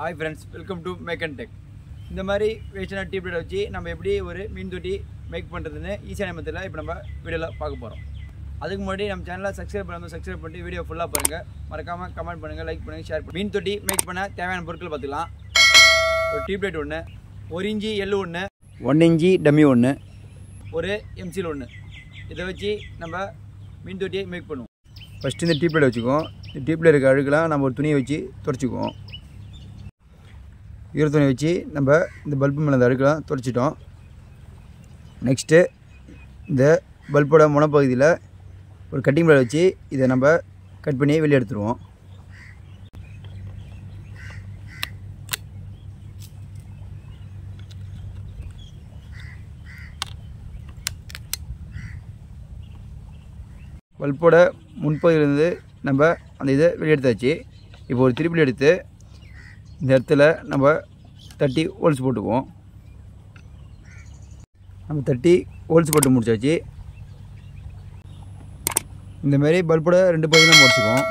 hi friends welcome to make and tech இந்த மாதிரி வேஸ்டான tea plate வச்சு நம்ம எப்படி ஒரு மீன் தொட்டி மேக் பண்ணுறதுன்னு ஈஸியான மெத்தடில் இப்போ நம்ம வீடியோவில் பார்க்க போகிறோம் அதுக்கு முன்னாடி நம்ம சேனலை சப்ஸ்கிரைப் பண்ணாமல் சப்ஸ்கிரைப் பண்ணிட்டு வீடியோ ஃபுல்லாக பாருங்கள் மறக்காமல் கமெண்ட் பண்ணுங்கள் லைக் பண்ணுங்கள் ஷேர் பண்ணுங்கள் மீன் தொட்டி மேக் பண்ண தேவையான பொருட்கள் பார்த்துக்கலாம் ஒரு டீ பிளேட் ஒன்று ஒரு இஞ்சி எள்ளு ஒன்று ஒன் இஞ்சி டம்மி ஒன்று ஒரு எம்சில் ஒன்று இதை வச்சு நம்ம மீன் தொட்டியை மேக் பண்ணுவோம் ஃபஸ்ட்டு இந்த டீ பிளேட் வச்சுக்குவோம் இந்த டீ பிளேட் இருக்க அழுக்கெல்லாம் நம்ம ஒரு துணியை வச்சு துடைச்சிக்குவோம் ஈர துணி வச்சு நம்ம இந்த பல்பு மேலே இந்த அழுக்கெல்லாம் துடைச்சிட்டோம் நெக்ஸ்ட்டு இந்த பல்போட முனப்பகுதியில் ஒரு கட்டிங் பிளேட் வச்சு இதை நம்ம கட் பண்ணி வெளியே எடுத்துருவோம் பல்போட முன்பகுதியிலேருந்து நம்ம அந்த இதை வெளியெடுத்தாச்சு இப்போ ஒரு திருப்பி எடுத்து இந்த இடத்துல நம்ம தட்டி ஹோல்ஸ் போட்டுக்குவோம் நம்ம தட்டி ஹோல்ஸ் போட்டு முடிச்சாச்சு இந்த மாதிரி பல்போட ரெண்டு பகுதியும் நம்ம உடச்சிக்குவோம்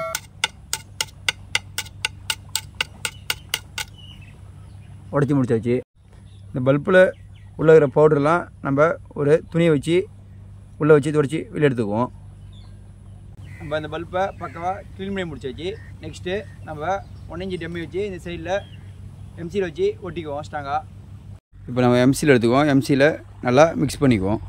உடச்சி முடிச்சாச்சு இந்த பல்பில் உள்ள இருக்கிற பவுடர்லாம் நம்ம ஒரு துணியை வச்சு உள்ளே வச்சு துடைச்சி வெளியே எடுத்துக்குவோம் நம்ம அந்த பல்பை பக்கவாக க்ளீன் பண்ணி முடிச்சாச்சு நெக்ஸ்ட்டு நம்ம ஒன் இன்ச்சு டம்மி வச்சு இந்த சைடில் எம்சியில் வச்சு ஒட்டிக்குவோம் ஸ்ட்ராங்காக இப்போ நம்ம எம்சியில் எடுத்துக்குவோம் எம்சியில் நல்லா மிக்ஸ் பண்ணிக்குவோம்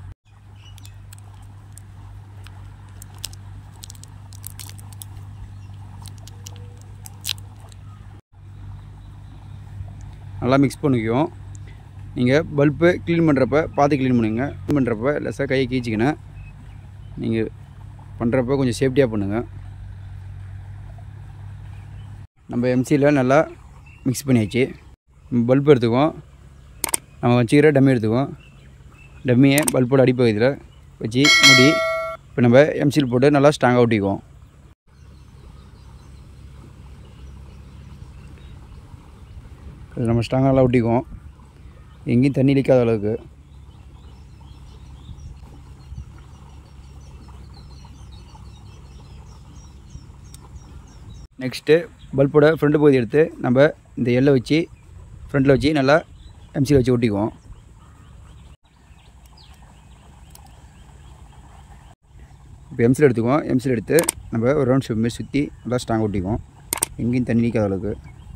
நல்லா மிக்ஸ் பண்ணிக்குவோம் நீங்கள் பல்பு க்ளீன் பண்ணுறப்ப பார்த்து க்ளீன் பண்ணுங்க க்ளீன் பண்ணுறப்ப லெஸ்ஸாக கையை கீச்சிக்கினேன் நீங்கள் பண்ணுறப்ப கொஞ்சம் சேஃப்டியாக பண்ணுங்கள் நம்ம எம்சியில் நல்லா மிக்ஸ் பண்ணியாச்சு பல்ப் எடுத்துக்குவோம் நம்ம வச்சுக்கிற டம்மி எடுத்துக்குவோம் டம்மியை பல்போட அடிப்பகுதியில் வச்சு முடி இப்போ நம்ம எம்சியில் போட்டு நல்லா ஸ்ட்ராங்காக ஒட்டிக்குவோம் இது நம்ம ஸ்ட்ராங்காக நல்லா ஒட்டிக்குவோம் எங்கேயும் தண்ணி இழிக்காத அளவுக்கு நெக்ஸ்ட்டு பல்போட ஃப்ரண்ட் பகுதி எடுத்து நம்ம இந்த எல்லை வச்சு ஃப்ரண்ட்டில் வச்சு நல்லா எம்சியில் வச்சு ஒட்டிக்குவோம் இப்போ எம்சியில் எடுத்துக்குவோம் எம்சியில் எடுத்து நம்ம ஒரு ரவுண்ட் ஷேப் மாரி சுற்றி நல்லா ஸ்ட்ராங் ஒட்டிக்குவோம் எங்கேயும் தண்ணி நிற்காத அளவுக்கு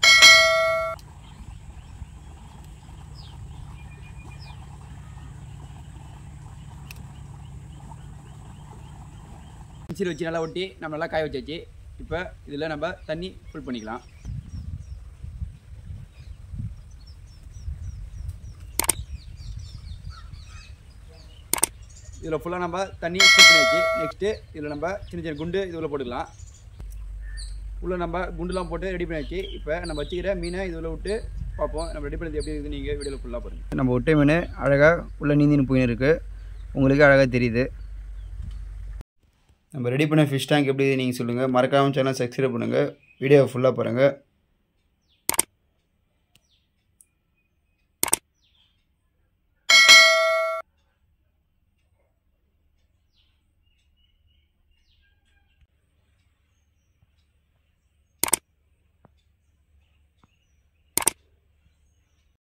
எம்சியில் வச்சு நல்லா ஒட்டி நம்ம நல்லா காய வச்சாச்சு இப்போ இதில் நம்ம தண்ணி ஃபுல் பண்ணிக்கலாம் இதில் ஃபுல்லாக நம்ம தண்ணி ஃபுல் பண்ணியாச்சு நெக்ஸ்ட்டு இதில் நம்ம சின்ன சின்ன குண்டு இது உள்ள போட்டுக்கலாம் உள்ளே நம்ம குண்டுலாம் போட்டு ரெடி பண்ணியாச்சு இப்போ நம்ம வச்சுக்கிற மீனை இதில் விட்டு பார்ப்போம் நம்ம ரெடி பண்ணது எப்படி இருக்குது நீங்கள் வீடியோவில் ஃபுல்லாக பாருங்கள் நம்ம விட்ட மீன் அழகாக உள்ள நீந்தின்னு போயின்னு இருக்குது உங்களுக்கு அழகாக தெரியுது நம்ம ரெடி பண்ண ஃபிஷ் டேங்க் எப்படி நீங்கள் சொல்லுங்கள் மறக்காமல் சேனல் சப்ஸ்கிரைப் பண்ணுங்கள் வீடியோ ஃபுல்லாக பாருங்கள்